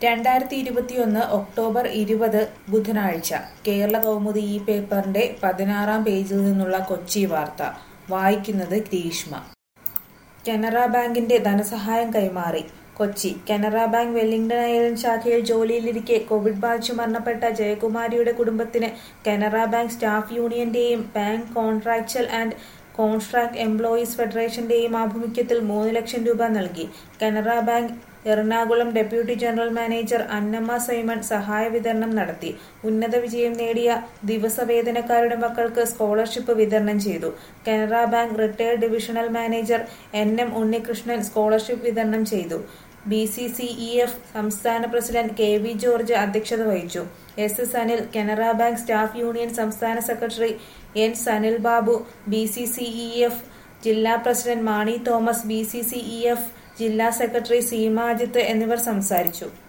രണ്ടായിരത്തി ഇരുപത്തിയൊന്ന് ഒക്ടോബർ ഇരുപത് ബുധനാഴ്ച കേരള കൗമുദി ഈ പേപ്പറിന്റെ പതിനാറാം പേജിൽ നിന്നുള്ള കൊച്ചി വാർത്ത വായിക്കുന്നത് ഗ്രീഷ്മ കനറ ബാങ്കിന്റെ ധനസഹായം കൈമാറി Kochi Canara bank Wellington island ശാഖയിൽ ജോലിയിലിരിക്കെ കോവിഡ് ബാധിച്ചു മരണപ്പെട്ട ജയകുമാരിയുടെ കുടുംബത്തിന് കനറ ബാങ്ക് സ്റ്റാഫ് യൂണിയന്റെയും bank contractual and contract employees ഫെഡറേഷന്റെയും ആഭിമുഖ്യത്തിൽ മൂന്ന് ലക്ഷം രൂപ നൽകി Canara bank Ernakulam deputy general manager Annamma Simon സഹായ വിതരണം നടത്തി ഉന്നത വിജയം നേടിയ ദിവസവേതനക്കാരുടെ മക്കൾക്ക് സ്കോളർഷിപ്പ് വിതരണം ചെയ്തു Canara bank retired divisional manager N M Unnikrishnan scholarship വിതരണം ചെയ്തു B C C E F സംസ്ഥാന പ്രസിഡന്റ് കെ വി ജോർജ് അധ്യക്ഷത വഹിച്ചു S S Anil Canara bank staff union സംസ്ഥാന secretary N Sanil Babu B C C E F ജില്ലാ president Mani Thomas B C C E F ജില്ലാ secretary Seema Ajith എന്നിവർ സംസാരിച്ചു